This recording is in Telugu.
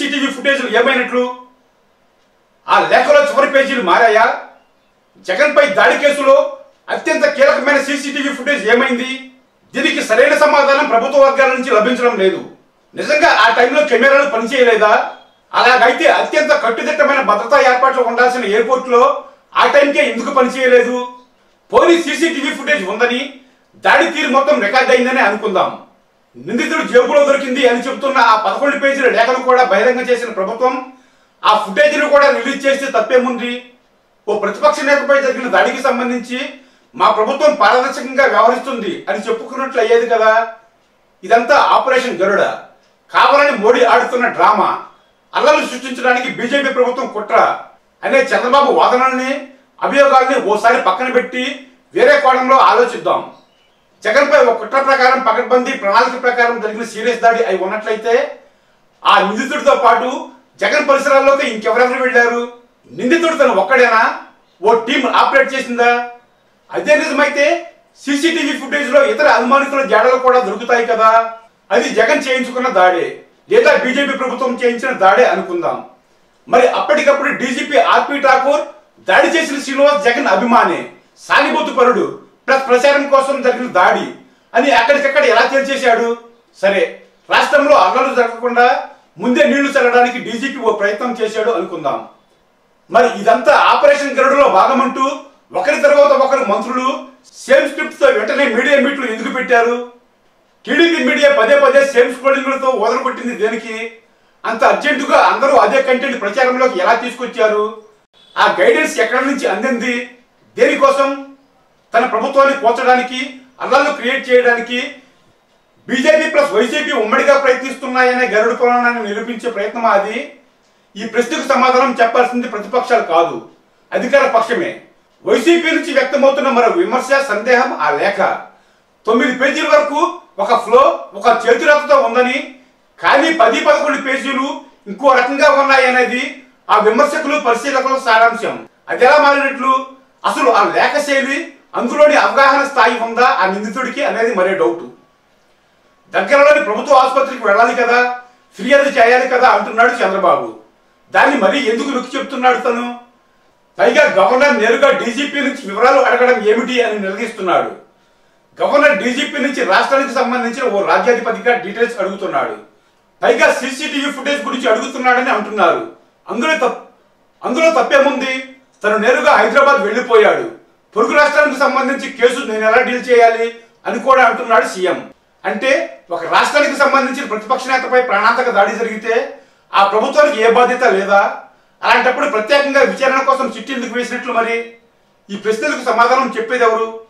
సీసీటీవీ ఫుటేజ్లు ఏమైనట్లు ఆ లేఖలో చివరి పేజీలు మారాయా జగన్పై దాడి కేసులో అత్యంత కీలకమైన సీసీటీవీ ఫుటేజ్ ఏమైంది దీనికి సరైన సమాధానం ప్రభుత్వ వర్గాల నుంచి లభించడం లేదు నిజంగా ఆ టైంలో కెమెరాలు పనిచేయలేదా అలాగైతే అత్యంత కట్టుదిట్టమైన భద్రతా ఏర్పాట్లు ఉండాల్సిన ఎయిర్పోర్ట్లో ఆ టైంకే ఎందుకు పనిచేయలేదు పోనీ సీసీటీవీ ఫుటేజ్ ఉందని దాడి తీరు మొత్తం రికార్డ్ అయిందని అనుకుందాం నిందితుడు జేబులో దొరికింది అని చెబుతున్న ఆ పదకొండు పేజీల లేఖను కూడా బహిరంగం చేసిన ప్రభుత్వం ఆ ఫుటేజ్ను కూడా రిలీజ్ చేస్తే తప్పేముంది ఓ ప్రతిపక్ష నేతపై జరిగిన దాడికి సంబంధించి మా ప్రభుత్వం పారదర్శకంగా వ్యవహరిస్తుంది అని చెప్పుకున్నట్లు అయ్యేది కదా ఇదంతా ఆపరేషన్ గరుడ కావాలని మోడీ ఆడుతున్న డ్రామా అల్లలు సృష్టించడానికి బీజేపీ ప్రభుత్వం కుట్ర అనే చంద్రబాబు వాదనల్ని అభియోగాల్ని ఓసారి పక్కన పెట్టి వేరే కోణంలో ఆలోచిద్దాం జగన్పై ఒక కుట్ర ప్రకారం పకడ్బందీ ప్రణాళిక ప్రకారం జరిగిన సీరియస్ దాడి అయి ఉన్నట్లయితే ఆ నిందితుడితో పాటు జగన్ పరిసరాల్లోకి ఇంకెవరెవరు వెళ్ళారు నిందితుడు తను ఒక్కడేనా ఓ టీం ఆపరేట్ చేసిందా అదే నిజమైతే సీసీటీవీ ఫుటేజ్ లో ఇతర అనుమానితుల జాడలు కూడా దొరుకుతాయి కదా అది జగన్ చేయించుకున్న దాడే లేదా బీజేపీ ప్రభుత్వం చేయించిన దాడే అనుకుందాం మరి అప్పటికప్పుడు డీజీపీ ఆర్పి ఠాకూర్ దాడి చేసిన శ్రీనివాస్ జగన్ అభిమానే సాలిబోతు పరుడు ప్లస్ ప్రచారం కోసం జరిగిన దాడి అని అక్కడికక్కడ ఎలా తేల్చేశాడు సరే రాష్ట్రంలో అల్లలు జరగకుండా ముందే నీళ్లు చల్లడానికి డీజీపీ ఓ ప్రయత్నం చేశాడు అనుకుందాం మరి ఇదంతా ఆపరేషన్ గరుడులో భాగమంటూ ఒకరి తర్వాత ఒకరు మంత్రులు సేమ్ స్క్రిప్ట్ తో వెంటనే మీడియా మీట్లు ఎందుకు పెట్టారు టీడీపీ మీడియా పదే పదే సేమ్ స్క్రోలింగ్లతో వదలగొట్టింది దేనికి అంత అర్జెంటుగా అందరూ అదే కంటెంట్ ప్రచారంలోకి ఎలా తీసుకొచ్చారు ఆ గైడెన్స్ ఎక్కడి నుంచి అందింది దేనికోసం తన ప్రభుత్వాన్ని కోల్చడానికి అల్లాలు క్రియేట్ చేయడానికి బీజేపీ ప్లస్ వైసీపీ ఉమ్మడిగా ప్రయత్నిస్తున్నాయనే గరుడు పురాణాన్ని నిరూపించే ప్రయత్నం అది ఈ ప్రశ్నకు సమాధానం చెప్పాల్సింది ప్రతిపక్షాలు కాదు అధికార పక్షమే వైసీపీ నుంచి వ్యక్తమవుతున్న మరో విమర్శ సందేహం ఆ లేఖ తొమ్మిది పేజీల వరకు ఒక ఫ్లో ఒక చేతిరాతతో ఉందని కానీ పది పదకొండు పేజీలు ఇంకో రకంగా ఉన్నాయనేది ఆ విమర్శకులు పరిశీలకుల సారాంశం అది ఎలా మారినట్లు అసలు ఆ లేఖ శైలి అందులోని అవగాహన స్థాయి ఉందా ఆ నిందితుడికి అనేది మరే డౌట్ దగ్గరలోని ప్రభుత్వ ఆసుపత్రికి వెళ్ళాలి కదా ఫిర్యాదు చేయాలి కదా అంటున్నాడు చంద్రబాబు దాన్ని మరీ ఎందుకు నొక్కి చెప్తున్నాడు తను పైగా గవర్నర్ నేరుగా డీజీపీ నుంచి వివరాలు అడగడం ఏమిటి అని నిలదీస్తున్నాడు గవర్నర్ డీజీపీ నుంచి రాష్ట్రానికి సంబంధించిన ఓ రాజ్యాధిపతిగా డీటెయిల్స్ అడుగుతున్నాడు పైగా సీసీటీవీ ఫుటేజ్ గురించి అడుగుతున్నాడని అంటున్నారు అందులో తప్ అందులో తప్పేముంది తను నేరుగా హైదరాబాద్ వెళ్ళిపోయాడు పొరుగు రాష్ట్రానికి సంబంధించి కేసు నేను ఎలా డీల్ చేయాలి అని కూడా అంటున్నాడు సీఎం అంటే ఒక రాష్ట్రానికి సంబంధించిన ప్రతిపక్ష నేతపై ప్రాణాంతక దాడి జరిగితే ఆ ప్రభుత్వానికి ఏ బాధ్యత లేదా అలాంటప్పుడు ప్రత్యేకంగా విచారణ కోసం చిట్టి ఎందుకు వేసినట్లు మరి ఈ ప్రశ్నలకు సమాధానం చెప్పేది ఎవరు